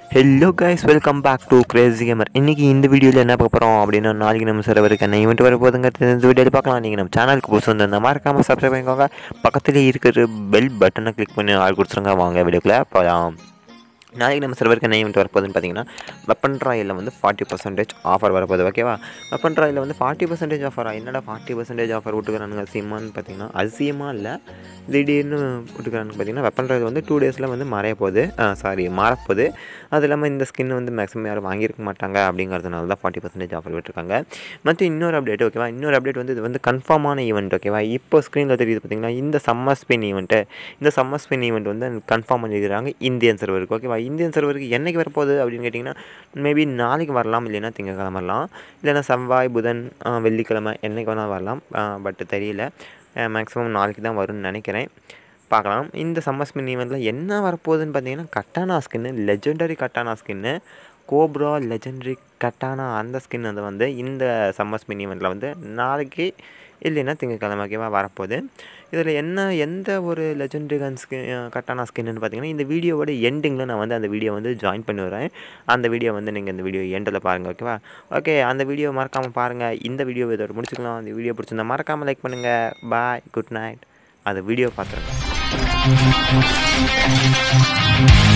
hello guys welcome back to crazy gamer இன்றைக்கி இந்த வீடியோவில் என்ன பார்க்க போகிறோம் அப்படின்னா நாளைக்கு நம்ம சர்வருக்கு என்ன ஈவெண்ட் வர போதுங்க இந்த வீடியோவில் பார்க்கலாம் நீங்கள் நம்ம சேனலுக்கு புதுசு வந்து மறக்காமல் சப்ஸ்கிரைப் பண்ணிக்கோங்க பக்கத்துலேயே இருக்கிற பெல் பட்டனை கிளிக் பண்ணி ஆள் கொடுத்துருங்க வாங்க வீடியோக்குள்ளே போகலாம் நாளைக்கு நம்ம சர்வருக்கு என்ன ஈவெண்ட் வரப்போகுதுன்னு பார்த்தீங்கன்னா வெப்பன் ட்ராயில் வந்து ஃபார்ட்டி பர்சன்டேஜ் ஆஃபர் வரப்போகுது ஓகேவா வெப்பன் ட்ராயில் வந்து ஃபார்ட்டி பர்சன்டேஜ் ஆஃபரா என்னடா ஃபார்ட்டி பர்சன்டேஜ் ஆஃபர் விட்டுக்கிறானுங்க சிம்மான்னு பார்த்தீங்கன்னா அதிசயமாக இல்லை திடீர்னு விட்டுக்கிறானுங்க பார்த்தீங்கன்னா வெப்பன் ட்ராயில் வந்து டூ டேஸில் வந்து மறைய போகுது சாரி மாறப்போகுது அது இல்லாமல் இந்த ஸ்கின் வந்து மேக்ஸிமம் யாரும் வாங்கியிருக்க மாட்டாங்க அப்படிங்கிறதுனால தான் ஃபார்ட்டி பர்சன்டேஜ் ஆஃபர் விட்டுருக்காங்க மற்றும் இன்னொரு அப்டேட் ஓகேவா இன்னொரு அப்டேட் வந்து இது வந்து கன்ஃபார்மான ஈவெண்ட் ஓகேவா இப்போ ஸ்க்ரீனில் தெரியுது பார்த்தீங்கன்னா இந்த சம்மர் ஸ்பின் ஈவெண்ட்டு இந்த சம்மர் ஸ்பின் ஈவெண்ட் வந்து கன்ஃபார்ம் பண்ணியிருக்காங்க இந்தியன் சர்வருக்கு ஓகேவா இந்தியன் சர்வருக்கு என்னைக்கு வரப்போகுது அப்படின்னு கேட்டிங்கன்னா மேபி நாளைக்கு வரலாம் இல்லைன்னா திங்கக்கிழமை வரலாம் இல்லைன்னா செவ்வாய் புதன் ஆ, வெள்ளிக்கிழமை என்னைக்கு வேணால் வரலாம் பட் தெரியல மேக்ஸிமம் நாளைக்கு தான் வரும்னு நினைக்கிறேன் பார்க்கலாம் இந்த சம்மர் ஸ்பின் ஈவெண்ட்டில் என்ன வரப்போகுதுன்னு பார்த்தீங்கன்னா கட்டானா ஸ்கின்னு லெஜெண்டரி கட்டானா ஸ்கின்னு கோப்ரா லெஜெண்டரி கட்டானா அந்த ஸ்கின் அது வந்து இந்த சம்மர் ஸ்பின் ஈவெண்ட்டில் வந்து நாளைக்கு இல்லைன்னா திங்கக்கிழமை ஓகேவா வரப்போகுது இதில் என்ன எந்த ஒரு லெஜெண்டரி கன் ஸ்கின் கட்டானா ஸ்கின்னு பார்த்தீங்கன்னா இந்த வீடியோவோட எண்டிங்கில் நான் வந்து அந்த வீடியோ வந்து ஜாயின் பண்ணி வரேன் அந்த வீடியோ வந்து நீங்கள் இந்த வீடியோ எண்டில் பாருங்கள் ஓகேவா ஓகே அந்த வீடியோ மறக்காமல் பாருங்கள் இந்த வீடியோ இதோட முடிச்சுக்கலாம் அந்த வீடியோ பிடிச்சிருந்தா மறக்காமல் லைக் பண்ணுங்கள் பாய் குட் நைட் அந்த வீடியோ பார்த்துருக்கேன்